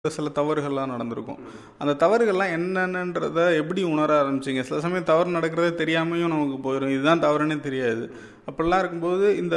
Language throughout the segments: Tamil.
சில தவறுகள்லாம் நடந்திருக்கும் அந்த தவறுகள்லாம் என்னென்னன்றத எப்படி உணர ஆரம்பிச்சீங்க சில சமயம் தவறு நடக்கிறதே தெரியாமையும் நமக்கு போயிடும் இதுதான் தவறுன்னே தெரியாது அப்படிலாம் இருக்கும்போது இந்த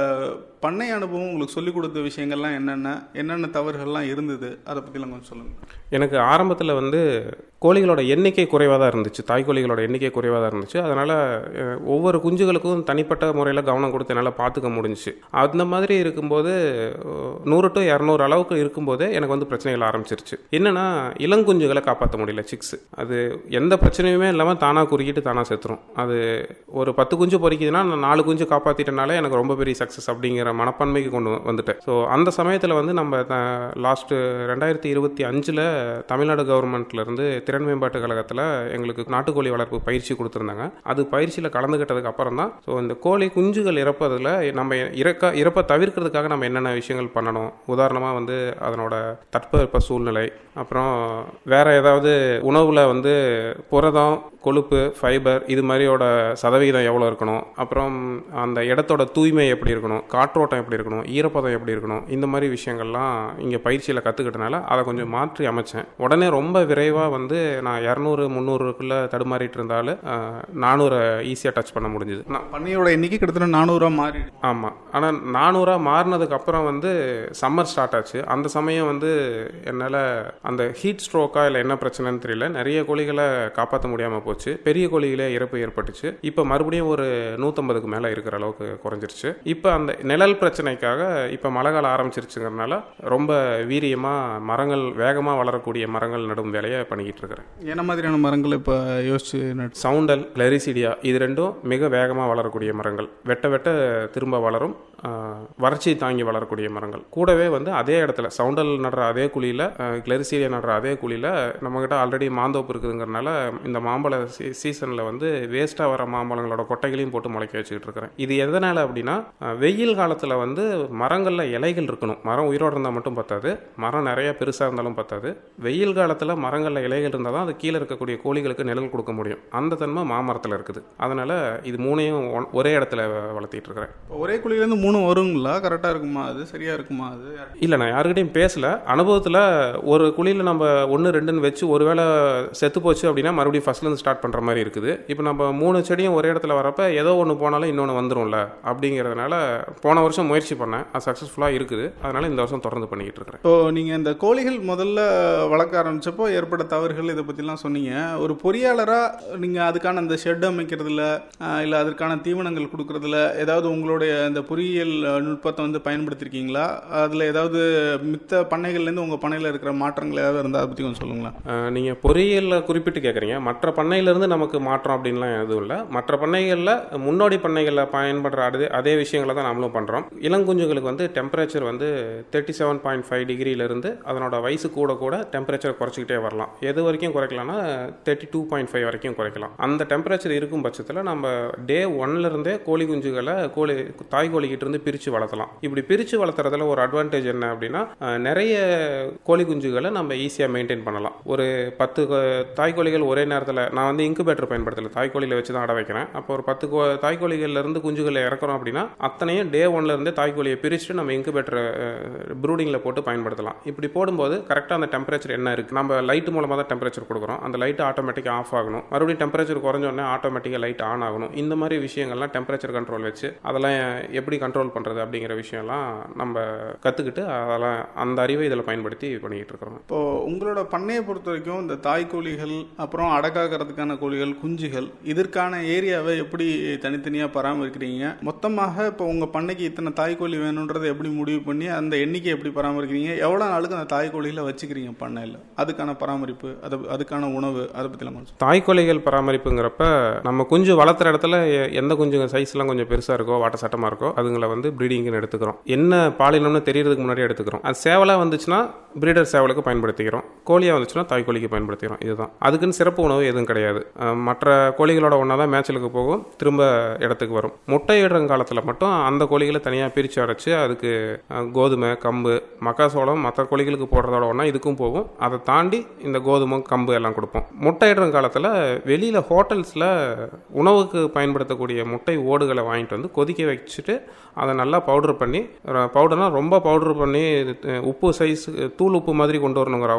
பண்ணை அனுபவம் உங்களுக்கு சொல்லிக் கொடுத்த விஷயங்கள்லாம் என்னென்ன என்னென்ன தவறுகள்லாம் இருந்தது அதை பற்றிலாம் கொஞ்சம் சொல்லுங்கள் எனக்கு ஆரம்பத்தில் வந்து கோழிகளோட எண்ணிக்கை குறைவாக தான் இருந்துச்சு தாய் கோழிகளோட எண்ணிக்கை குறைவாக தான் இருந்துச்சு அதனால் அஹ், ஒவ்வொரு குஞ்சுகளுக்கும் தனிப்பட்ட முறையில் கவனம் கொடுத்து என்னால் பார்த்துக்க முடிஞ்சுச்சு அந்த மாதிரி இருக்கும்போது அஹ், நூறு டு இரநூறு அளவுக்கு இருக்கும்போதே எனக்கு வந்து பிரச்சனைகள் ஆரம்பிச்சிருச்சு என்னென்னா இளங்குஞ்சுகளை காப்பாற்ற முடியல சிக்ஸ் அது எந்த பிரச்சனையுமே இல்லாமல் தானாக குறுக்கிட்டு தானாக செத்துரும் அது ஒரு பத்து குஞ்சு பொறிக்குதுன்னா நான் நாலு குஞ்சு காப்பாற்றிட்டனாலே எனக்கு ரொம்ப பெரிய சக்ஸஸ் அப்படிங்கிற மனப்பான்மைக்கு கொண்டு வ- வந்துட்டேன் ஸோ அந்த சமயத்தில் வந்து நம்ம லாஸ்ட்டு ரெண்டாயிரத்தி இருபத்தி அஞ்சில் தமிழ்நாடு கவர்மெண்ட்லேருந்து திறன் மேம்பாட்டு கழகத்தில் எங்களுக்கு நாட்டுக்கோழி வளர்ப்பு பயிற்சி கொடுத்துருந்தாங்க அது பயிற்சியில் கலந்துக்கிட்டதுக்கு அப்புறம் தான் ஸோ இந்த கோழி குஞ்சுகள் இறப்பதில் நம்ம இறக்க இறப்பை தவிர்க்கிறதுக்காக நம்ம என்னென்ன விஷயங்கள் பண்ணணும் உதாரணமாக வந்து அதனோட தட்பவெப்ப சூழ்நிலை அப்புறம் வேற ஏதாவது உணவில் வந்து புரதம் கொழுப்பு ஃபைபர் இது மாதிரியோட சதவிகிதம் எவ்வளோ இருக்கணும் அப்புறம் அந்த இடத்தோட தூய்மை எப்படி இருக்கணும் காற்றோட்டம் எப்படி இருக்கணும் ஈரப்பதம் எப்படி இருக்கணும் இந்த மாதிரி விஷயங்கள்லாம் இங்கே பயிற்சியில் கற்றுக்கிட்டனால அதை கொஞ்சம் மாற்றி அமைச்சேன் உடனே ரொம்ப விரைவாக வந்து நான் இரநூறு முந்நூறுக்குள்ளே தடுமாறிட்டு இருந்தாலும் நானூறை ஈஸியாக டச் பண்ண முடிஞ்சுது நான் பண்ணையோட எண்ணிக்கை கிட்டத்தட்ட நானூறுரூவா மாறி ஆமாம் ஆனால் நானூறாக மாறினதுக்கு அப்புறம் வந்து சம்மர் ஸ்டார்ட் ஆச்சு அந்த சமயம் வந்து என்னால் அந்த ஹீட் ஸ்ட்ரோக்கா இல்லை என்ன பிரச்சனைன்னு தெரியல நிறைய கோழிகளை காப்பாற்ற முடியாமல் போச்சு பெரிய கோழிகளே இறப்பு ஏற்பட்டுச்சு இப்போ மறுபடியும் ஒரு நூற்றம்பதுக்கு மேலே இருக்கிற அளவுக்கு குறைஞ்சிருச்சு இப்போ அந்த நிழல் பிரச்சனைக்காக இப்போ மழை காலம் ஆரம்பிச்சிருச்சுங்கிறனால ரொம்ப வீரியமாக மரங்கள் வேகமாக வளரக்கூடிய மரங்கள் நடும் வேலையை பண்ணிக்கிட்டு இருக்கிறேன் என்ன மாதிரியான மரங்கள் இப்போ யோசிச்சு நட்டு சவுண்டல் கிளரிசிடியா இது ரெண்டும் மிக வேகமாக வளரக்கூடிய மரங்கள் வெட்ட வெட்ட திரும்ப வளரும் ஆஹ், வறட்சி தாங்கி வளரக்கூடிய மரங்கள் கூடவே வந்து அதே இடத்துல சவுண்டல் நடுற அதே குழியில் கிளரிசீடியா நடுற அதே குழியில் நம்மக்கிட்ட ஆல்ரெடி மாந்தோப்பு இருக்குதுங்கிறனால இந்த மாம்பழ சீ சீசனில் வந்து வேஸ்ட்டாக வர மாம்பழங்களோட கொட்டைகளையும் போட்டு முளைக்க வச்சுக்கிட்டு இருக்கிறேன் இது எதனால் அப்படின்னா ஆஹ், வெயில் காலத்தில் வந்து மரங்களில் இலைகள் இருக்கணும் மரம் உயிரோடு இருந்தால் மட்டும் பத்தாது மரம் நிறைய பெருசாக இருந்தாலும் பத்தாது வெயில் காலத்தில் மரங்களில் இலைகள் இருந்தால் தான் அது கீழே இருக்கக்கூடிய கோழிகளுக்கு நிழல் கொடுக்க முடியும் அந்த தன்மை மாமரத்தில் இருக்குது அதனால் இது மூணையும் ஒன்- ஒரே இடத்துல வளர்த்திட்டு இருக்கிறேன் இப்போ ஒரே குழியிலேருந்து மூணு வருங்களா கரெக்டாக இருக்குமா அது சரியாக இருக்குமா அது இல்லை நான் யாருக்கிட்டையும் பேசல அனுபவத்தில் ஒரு குழியில் நம்ம ஒன்று ரெண்டுன்னு வச்சு ஒருவேளை செத்து போச்சு அப்படின்னா மறுபடியும் ஃபர்ஸ்ட்லேருந்து ஸ்டார்ட் பண்ணுற மாதிரி இருக்குது இப்போ நம்ம மூணு செடியும் ஒரே இடத்துல வரப்ப ஏதோ ஒன்று போனாலும் இன்னொன்று வந்துரும்ல அப்படிங்கிறதுனால போன வருஷம் முயற்சி பண்ணேன் அது சக்ஸஸ்ஃபுல்லாக இருக்குது அதனால் இந்த வருஷம் தொடர்ந்து பண்ணிக்கிட்டு இருக்கிறேன் இப்போ நீங்கள் இந்த கோழிகள் முதல்ல வளர்க்க ஆரம்பிச்சப்போ ஏற்பட்ட தவறுகள் இதை பற்றிலாம் சொன்னீங்க ஒரு பொறியாளராக நீங்கள் அதுக்கான அந்த ஷெட் அமைக்கிறதுல இல்லை அதற்கான தீவனங்கள் கொடுக்கறதுல ஏதாவது உங்களுடைய இந்த பொறியியல் அஹ், நுட்பத்தை வந்து பயன்படுத்தியிருக்கீங்களா அதில் ஏதாவது மித்த பண்ணைகள்லேருந்து உங்கள் பண்ணையில் இருக்கிற மாற்றங்கள் ஏதாவது இருந்தால் அதை பற்றி கொஞ்சம் சொல்லுங்களேன் நீங்கள் பொறியியலில் குறிப்பிட்டு கேட்குறீங்க மற்ற பண்ணையிலேருந்து நமக்கு மாற்றம் அப்படின்லாம் எதுவும் இல்லை மற்ற பண்ணைகளில் முன்னோடி பண்ணைகளில் பயன்படுற அதே அதே விஷயங்களை தான் நாமளும் பண்ணுறோம் இளங்குஞ்சுகளுக்கு வந்து டெம்பரேச்சர் வந்து தேர்ட்டி செவன் பாயிண்ட் ஃபைவ் டிகிரியிலேருந்து அதனோட வயசு கூட கூட டெம்பரேச்சர் குறைச்சிக்கிட்டே வரலாம் எது வரைக்கும் குறைக்கலாம்னா தேர்ட்டி டூ பாயிண்ட் ஃபைவ் வரைக்கும் குறைக்கலாம் அந்த டெம்பரேச்சர் இருக்கும் பட்சத்தில் நம்ம டே ஒன்லேருந்தே கோழி குஞ்சுகளை கோழி தாய் கோழிக்கிட்ட இருந்து பிரித்து வளர்த்தலாம் இப்படி பிரித்து வளர்த்துறதுல ஒரு அட்வான்டேஜ் என்ன அப்படின்னா அஹ், நிறைய கோழி குஞ்சுகளை நம்ம ஈஸியாக மெயின்டைன் பண்ணலாம் ஒரு பத்து கோ- தாய் கோழிகள் ஒரே நேரத்தில் நான் வந்து இன்குபேட்டர் பயன்படுத்தல தாய் கோழியில் வச்சு தான் அடை வைக்கிறேன் அப்போ ஒரு பத்து கோ தாய் கோழிகள்ல இருந்து குஞ்சுகளை இறக்குறோம் அப்படின்னா அத்தனையும் டே ஒன்ல இருந்தே தாய் கோழியை பிரிச்சுட்டு நம்ம இன்குபேட்டர் ப்ரூடிங்கில் போட்டு பயன்படுத்தலாம் இப்படி போடும்போது கரெக்டாக அந்த டெம்பரேச்சர் என்ன இருக்குது நம்ம லைட் மூலமாக தான் டெம்பரேச்சர் கொடுக்குறோம் அந்த லைட் ஆட்டோமேட்டிக்காக ஆஃப் ஆகணும் மறுபடியும் டெம்பரேச்சர் குறைஞ்ச உடனே ஆட்டோமேட்டிக்காக லைட் ஆன் ஆகணும் இந்த மாதிரி விஷயங்கள்லாம் டெம்பரேச்சர் கண்ட்ரோல் வச்சு அதெல்லாம் எப்படி கண்ட்ரோல் பண்ணுறது அப்படிங்கிற விஷயம்லாம் நம்ம கற்றுக்கிட்டு அதெல்லாம் அந்த அறிவை இதில் பயன்படுத்தி பண்ணிக்கிட்டு இருக்கிறோம் இப்போ உங்களோட பண்ணையை பொறுத்த வரைக்கும் இந்த தாய் கோழிகள் அப்புறம் அடக்காக்கிறதுக்கான கோழிகள் குஞ்சுகள் இதற்கான ஏரியாவை எப்படி தனித்தனியாக பராமரிக்கிறீங்க மொத்தமாக இப்போ உங்கள் பண்ணைக்கு இத்தனை தாய் கோழி வேணுன்றதை எப்படி முடிவு பண்ணி அந்த எண்ணிக்கை எப்படி பராமரிக்கிறீங்க எவ்வளோ நாளுக்கு அந்த தாய் கோழிகளை வச்சுக்கிறீங்க பண்ணையில் அதுக்கான பராமரிப்பு அது அதுக்கான உணவு அதை பற்றிலாம் கொஞ்சம் தாய்க்கோழிகள் பராமரிப்புங்கிறப்ப நம்ம குஞ்சு வளர்த்துற இடத்துல எ- எந்த குஞ்சுங்க சைஸ்லாம் கொஞ்சம் பெருசாக இருக்கோ வாட்ட சட்டமாக இருக்கோ அதுங்களை வந்து ப்ரீடிங்னு எடுத்துக்கிறோம் என்ன பாலினம்னு தெரியறதுக்கு முன்னாடி எடுத்துக்கிறோம் அது சேவலாக வந்துச்சுன்னா பிரீடர் சேவலுக்கு பயன்படுத்திக்கிறோம் கோழியாக வந்துச்சுன்னா தாய்க்கோழிக்கு பயன்படுத்திக்கிறோம் இதுதான் அதுக்குன்னு சிறப்பு உணவு எதுவும் கிடையாது அஹ் மற்ற கோழிகளோட ஒன்றா தான் மேட்சலுக்கு போகும் திரும்ப இடத்துக்கு வரும் முட்டை இடுற காலத்தில் மட்டும் அந்த கோழிகளை தனியாக பிரித்து அடைச்சு அதுக்கு அஹ், கோதுமை கம்பு மக்காசோளம் மற்ற கோழிகளுக்கு போடுறதோட ஒன்றா இதுக்கும் போகும் அதை தாண்டி இந்த கோதுமை கம்பு எல்லாம் கொடுப்போம் முட்டை இடுற காலத்தில் வெளியில் ஹோட்டல்ஸில் உணவுக்கு பயன்படுத்தக்கூடிய முட்டை ஓடுகளை வாங்கிட்டு வந்து கொதிக்க வச்சுட்டு அதை நல்லா பவுடர் பண்ணி பவுடர்னால் ரொம்ப பவுடர் பண்ணி அஹ், உப்பு சைஸ் தூள் உப்பு மாதிரி கொண்டு வரணுங்கிற